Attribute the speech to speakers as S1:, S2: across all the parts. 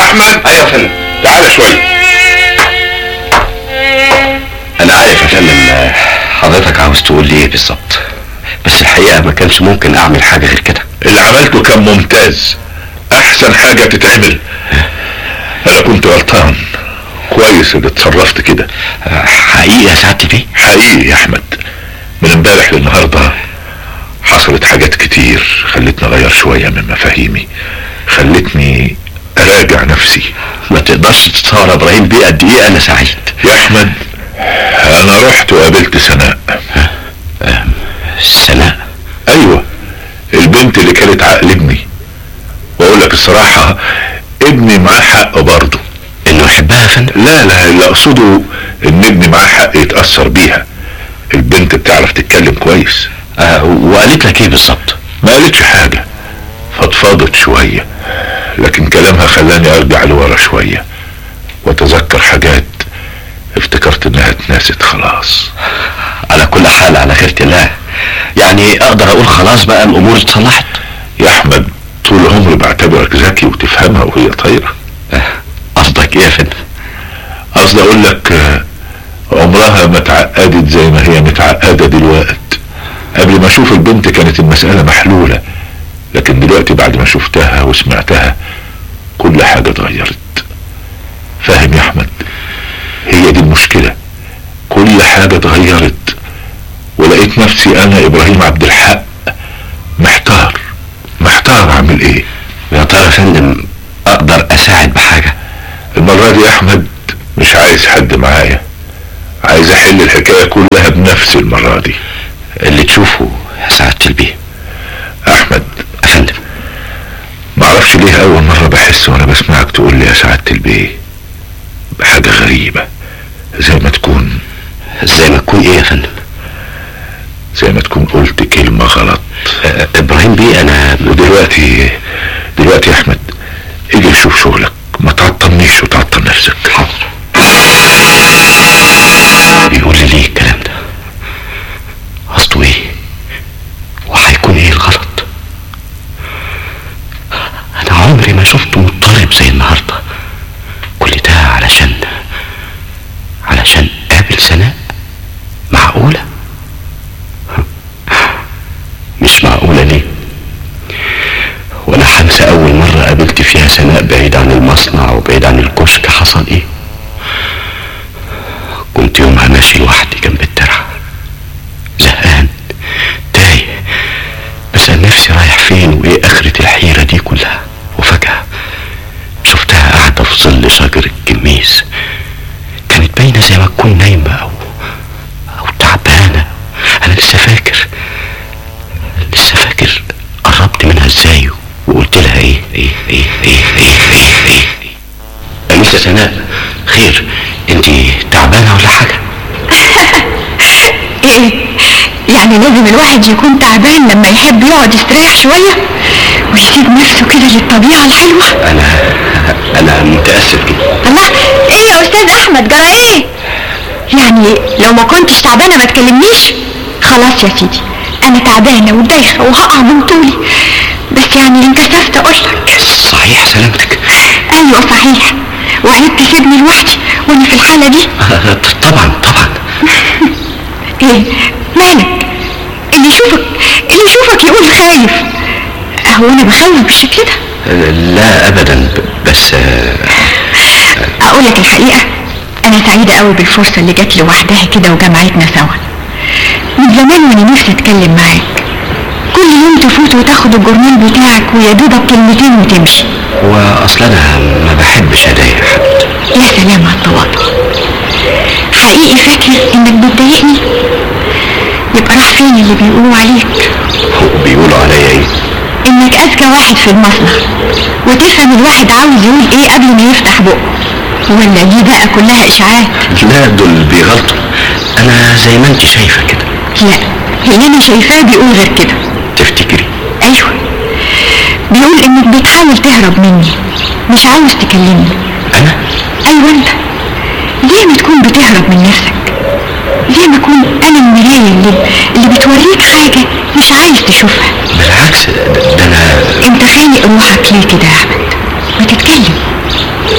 S1: احمد
S2: ايوه يا فندم
S1: تعالى شويه
S2: انا عارف يا فندم آه، حضرتك عاوز تقول لي ايه بالظبط بس الحقيقه ما كانش ممكن اعمل حاجه غير كده
S1: اللي عملته كان ممتاز احسن حاجه تتعمل انا كنت غلطان كويس اللي اتصرفت كده
S2: آه، حقيقي يا سعادتي بيه
S1: حقيقي يا احمد من امبارح للنهارده حصلت حاجات كتير خلتني اغير شويه من مفاهيمي خلتني اراجع نفسي
S2: ما تقدرش تتصور يا ابراهيم بيه قد ايه انا سعيد
S1: يا احمد انا رحت وقابلت سناء
S2: سناء
S1: ايوه البنت اللي كانت عقل ابني واقول لك الصراحه ابني معاه حق برضه
S2: انه يحبها يا فندم
S1: لا لا اللي اقصده ان ابني معاه حق يتاثر بيها البنت بتعرف تتكلم كويس
S2: آه وقالت لك ايه بالظبط
S1: ما قالتش حاجه فضفضت شويه لكن كلامها خلاني ارجع لورا شويه واتذكر حاجات افتكرت انها اتنست خلاص
S2: على كل حال على خيرة الله يعني اقدر اقول خلاص بقى الامور اتصلحت
S1: يا احمد طول عمري بعتبرك ذكي وتفهمها وهي طايره
S2: آه، قصدك ايه يا فندم
S1: قصدي اقول لك آه، عمرها ما اتعقدت زي ما هي متعقده دلوقت قبل ما اشوف البنت كانت المساله محلوله لكن دلوقتي بعد ما شفتها وسمعتها كل حاجه اتغيرت فاهم يا احمد هي دي المشكله كل حاجه اتغيرت ولقيت نفسي انا ابراهيم عبد الحق محتار محتار اعمل ايه
S2: يا ترى يا فندم اقدر اساعد بحاجه
S1: المرة دي يا أحمد مش عايز حد معايا عايز أحل الحكاية كلها بنفسي المرة دي
S2: اللي تشوفه يا سعادة البيه
S1: أحمد
S2: يا فندم
S1: معرفش ليه أول مرة بحس وأنا بسمعك تقول لي يا سعادة البيه بحاجة غريبة زي ما تكون
S2: زي ما تكون ايه يا فندم
S1: زي ما تكون قلت كلمة غلط
S2: آه، ابراهيم بيه انا
S1: ودلوقتي دلوقتي يا أحمد اجي شوف شغلك ما تعطلنيش وتعطل نفسك
S2: حاضر بيقول لي ليه الكلام ده قصده ايه وهيكون ايه الغلط انا عمري ما شفته مضطرب زي النهارده كل ده علشان علشان قابل سناء معقولة مش معقولة ليه وانا هنسى اول مرة قابلت فيها سناء بعيد عن المصنع وبعيد عن الكشك حصل ايه كنت يومها ماشي لوحدي جنب الترعة زهقان تايه بسأل نفسي رايح فين وايه اخرة الحيرة دي كلها وفجأة شفتها قاعدة في ظل شجر الجميز كانت باينة زي ما تكون نايمة او او تعبانة انا لسه فاكر لسه فاكر قربت منها ازاي وقلت لها ايه ايه ايه ايه ايه ايه ايه انسه سناء خير انت تعبانه ولا حاجه
S3: ايه يعني لازم الواحد يكون تعبان لما يحب يقعد يستريح شوية ويسيب نفسه كده للطبيعة الحلوة
S2: انا انا متاسف جدا
S3: الله ايه يا استاذ احمد جرى ايه يعني لو ما كنتش تعبانة ما تكلمنيش خلاص يا سيدي انا تعبانة ودايخة وهقع من طولي بس يعني انكسفت اقولك
S2: صحيح سلامتك
S3: ايوه صحيح وعيب تسيبني لوحدي وانا في الحالة دي
S2: آه، طبعا طبعا
S3: ايه مالك اللي يشوفك اللي يشوفك يقول خايف هو انا بخوف بالشكل ده
S2: آه، لا ابدا ب- بس آه،
S3: اقول لك الحقيقه انا سعيده قوي بالفرصه اللي جات لي وحدها كده وجمعتنا سوا من زمان وانا نفسي اتكلم معاك كل يوم تفوت وتاخد الجورنال بتاعك ويا دوبك كلمتين وتمشي
S2: واصلا انا ما بحبش اضايق حد
S3: يا سلام على التواضع حقيقي فاكر انك بتضايقني يبقى راح فين اللي بيقولوا عليك
S2: بيقولوا عليا ايه
S3: انك اذكى واحد في المصنع وتفهم الواحد عاوز يقول ايه قبل ما يفتح بقه ولا دي بقى كلها اشاعات
S2: لا دول بيغلطوا انا زي ما انت شايفه كده
S3: لا اللي انا شايفاه بيقول غير كده
S2: تفتكري
S3: ايوه بيقول انك بتحاول تهرب مني مش عاوز تكلمني
S2: انا
S3: ايوه انت ليه ما تكون بتهرب من نفسك ليه ما اكون انا المرايه اللي, اللي بتوريك حاجه مش عايز تشوفها
S2: بالعكس ده ده انا
S3: انت خانق روحك ليه كده يا احمد ما تتكلم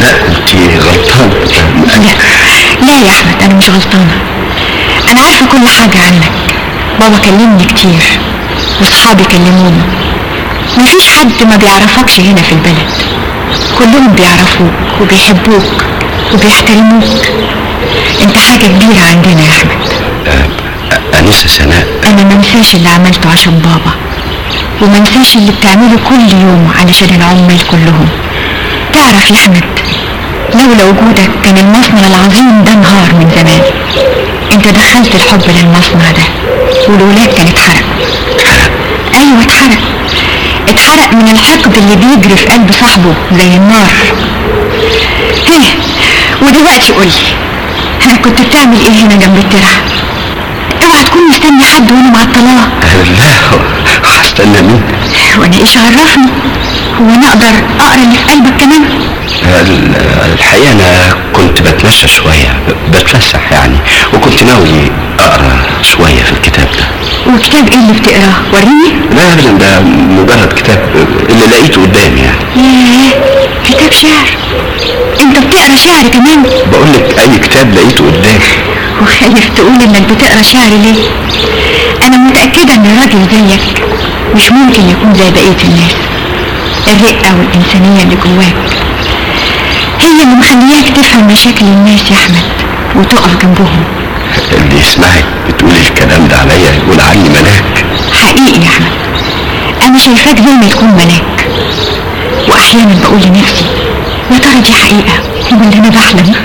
S2: سناء كنت غلطان
S3: لا لا يا احمد انا مش غلطانه انا عارفه كل حاجه عنك بابا كلمني كتير واصحابي كلموني مفيش حد ما بيعرفكش هنا في البلد كلهم بيعرفوك وبيحبوك وبيحترموك انت حاجه كبيره عندنا يا احمد
S2: آه، أنسة سناء
S3: انا ما انساش اللي عملته عشان بابا وما انساش اللي بتعمله كل يوم علشان العمال كلهم تعرف يا احمد لولا وجودك كان المصنع العظيم ده انهار من زمان انت دخلت الحب للمصنع ده والولاد كان اتحرق ايوه اتحرق اتحرق من الحقد اللي بيجري في قلب صاحبه زي النار هه ودلوقتي قولي ها كنت بتعمل ايه هنا جنب الترعه اوعى تكون مستني حد وانا معطلاه
S2: آه، لا هستنى مين
S3: وانا ايش عرفني هو انا اقدر اقرا اللي في قلبك كمان
S2: ال- الحقيقة أنا كنت بتمشى شوية بتفسح يعني وكنت ناوي أقرأ شوية في الكتاب ده
S3: وكتاب ايه اللي بتقراه وريني
S2: لا أبدا ده مجرد كتاب اللي لقيته قدامي يعني
S3: ياه كتاب شعر انت بتقرا شعر كمان
S2: بقول لك أي كتاب لقيته قدامي
S3: وخايف تقول انك بتقرا شعر ليه انا متاكده ان راجل زيك مش ممكن يكون زي بقيه الناس الرقه والانسانيه اللي جواك هي اللي مخلياك تفهم مشاكل الناس يا احمد وتقف جنبهم
S2: اللي يسمعك بتقول الكلام ده عليا يقول عني ملاك
S3: حقيقي يا احمد انا شايفاك زي ما تكون ملاك واحيانا بقول لنفسي يا ترى دي حقيقه ولا انا بحلم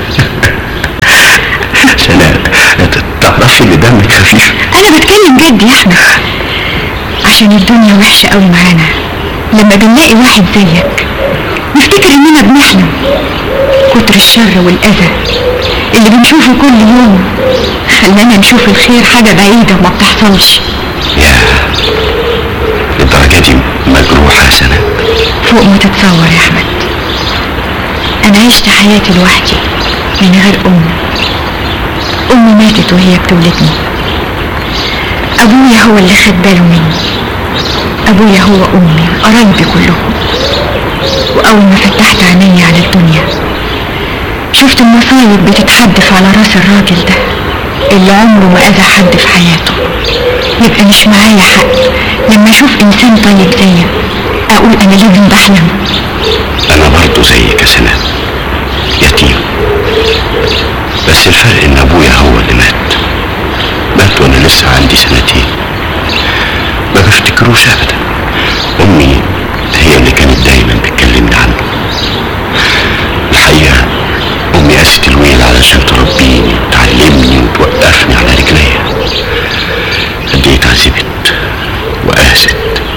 S2: سناء تعرفي ان دمك خفيف
S3: انا بتكلم جد يا احمد عشان الدنيا وحشه قوي معانا لما بنلاقي واحد زيك نفتكر اننا بنحلم كتر الشر والاذى اللي بنشوفه كل يوم خلانا نشوف الخير حاجه بعيده وما بتحصلش
S2: يا الدرجة دي مجروحة يا سناء
S3: فوق ما تتصور يا احمد انا عشت حياتي لوحدي من غير ام امي ماتت وهي بتولدني ابويا هو اللي خد باله مني ابويا هو امي قرايبي كلهم واول ما فتحت عيني على الدنيا شفت المصايب بتتحدف على راس الراجل ده اللي عمره ما اذى حد في حياته يبقى مش معايا حق لما اشوف انسان طيب زيك اقول انا لازم بحلم
S2: انا برضو زيك يا سناء يتيم بس الفرق ان ابويا هو اللي مات مات وانا لسه عندي سنتين ما بفتكروش ابدا امي هي اللي كانت دايما بتكلمني عنه الحقيقه امي قاست الويل علشان تربيني وتعلمني وتوقفني على رجليا قد ايه اتعذبت وقاست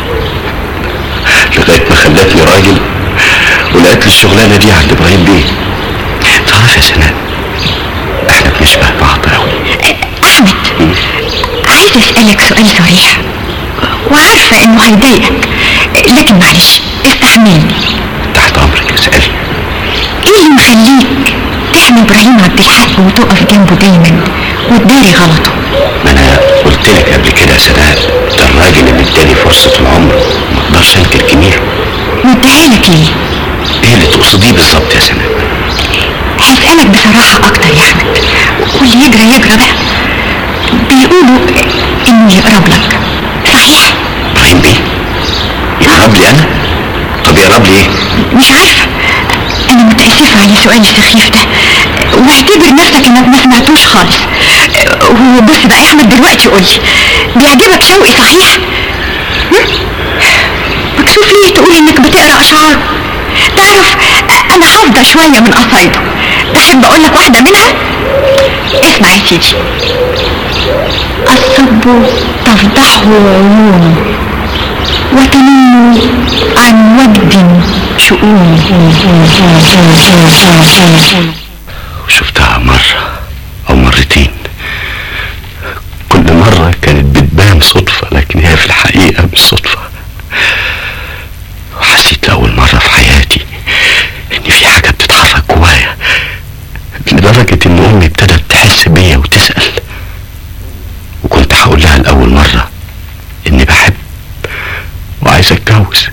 S2: لغايه ما خلتني راجل ولقيت لي الشغلانه دي عند ابراهيم بيه تعرف يا سناء احنا بنشبه بعض قوي
S3: احمد عايز اسالك سؤال صريح وعارفه انه هيضايقك لكن معلش استحملني
S2: تحت امرك اسالي
S3: ايه اللي مخليك تحمي ابراهيم عبد الحق وتقف جنبه دايما وتداري غلطه
S2: ما انا قلت لك قبل كده يا سناء ده الراجل اللي اداني فرصه العمر ما اقدرش انكر جميله
S3: واديها لك ليه
S2: ايه اللي تقصديه بالظبط يا سناء
S3: هسألك بصراحة أكتر يا أحمد واللي يجرى يجرى بقى بيقولوا إنه يقرب لك صحيح
S2: ابراهيم بيه يقرب لي انا طب يقرب لي ايه
S3: مش عارفة أنا متأسفة على سؤالي السخيف ده واعتبر نفسك إنك ما سمعتوش خالص وبص بقى يا أحمد دلوقتي قولي بيعجبك شوقي صحيح؟ هم؟ مكسوف ليه تقول إنك بتقرأ أشعار تعرف أنا حافظة شوية من قصايده تحب أقول لك واحدة منها؟ اسمع يا سيدي الصب تفضحه عيونه وتنم عن وجد شؤون
S2: وشفتها مرة أو مرتين كل مرة كانت بتبان صدفة لكن هي في الحقيقة مش صدفة وحسيت لأول مرة في حياتي إن في حاجة بتتحرك جوايا لدرجة إن أمي ابتدت تحس بيا وتسأل وكنت هقول لها لأول مرة إني بحب وعايز أتجوز